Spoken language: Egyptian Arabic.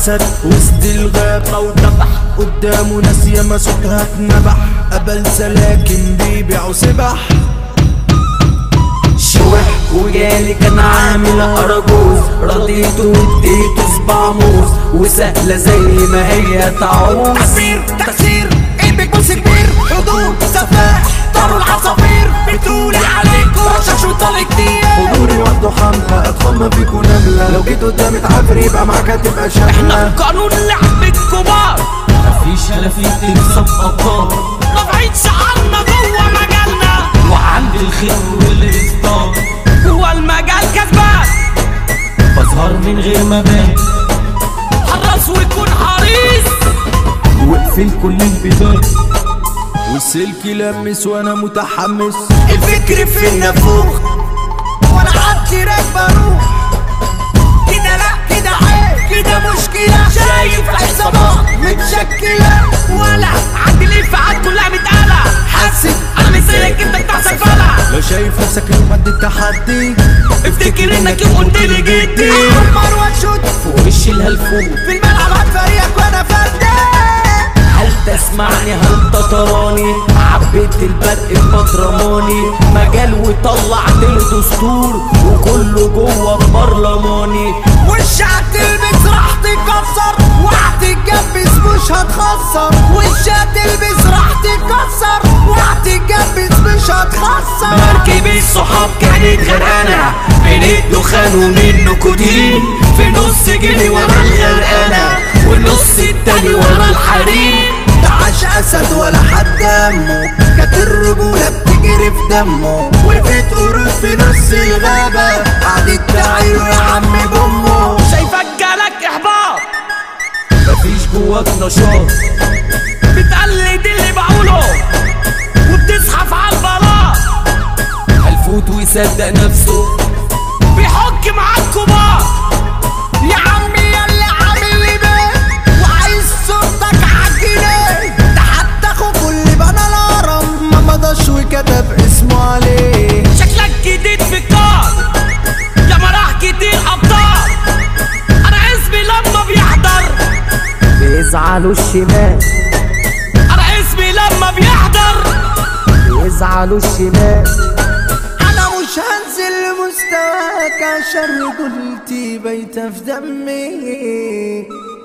اسد وسط الغابة وذبح قدامه ناس ياما صوتها اتنبح قبل سلاكن بيبيعوا سبح شوح وجالي كان عامل أرجوز رضيته واديته صباع موز وسهلة زي ما هي تعوز تأثير تأثير ايدك بص كبير حضور سفاح طاروا العصافير بتقولي عليكم رشاش وطلع كتير حضوري وحده حملة ادخل ما فيكوا نملة لو جيت قدامي تعافر يبقى معاك هتبقى احنا شاملة في قانون لعبة كبار مفيش هلافين تكسب أبطال رافعين شعارنا جوه مجالنا وعند الخير والإصدار جوه المجال كسبان بظهر من غير ما بان حراس ويكون حريص واقفل كل البيبان والسلك لمس وانا متحمس الفكر في النافوخ وانا عدي راكبه اروح كده لا كده عيب كده مشكله شايف عصابات متشكله ولا عندي الانفعال كلها متقالة حاسب انا مش زيك انت بتاع سفالة لو شايف نفسك يوم قد التحدي افتكر انك يوم قلت لي جدي احمر واشوت فوق وش الهلفوت في الملعب هتفريقك وانا فدان هل تسمعني هل تطراني عبيت البرق ببطرماني مجال وطلعت الدستور وكله جوه برلماني وش هتلبس راح تكسر وهتتجبس مش هتخسر وش هتلبس راح تكسر وهتتجبس مش هتخسر مركب الصحاب كانت غرقانة بين الدخان ومن النيكوتين في نص جنيه ورا الغرقانة والنص التاني ورا الحريم تعاش اسد ولا حد دمه كانت الرجولة بتجري في دمه وقفت قرود في نص الغابة قعدت تعيله يا عم بامه شايفك جالك احباط مفيش جواك نشاط بتقلد اللي بقوله وبتزحف على البلاط هيفوت ويصدق نفسه بيحك مع الكبار يا عمي ياللي عامل لي بيه وعايز صورتك عالجنيه ده حتى اخوك اللي بنى الهرم ما مضاش وكتب اسمه عليه شكلك جديد في الكار يا مراح كتير ابطال انا اسمي لما بيحضر بيزعلوا الشمال انا اسمي لما بيحضر بيزعلوا الشمال انا مش هنزل لمستواك عشان رجولتي بايته في دمي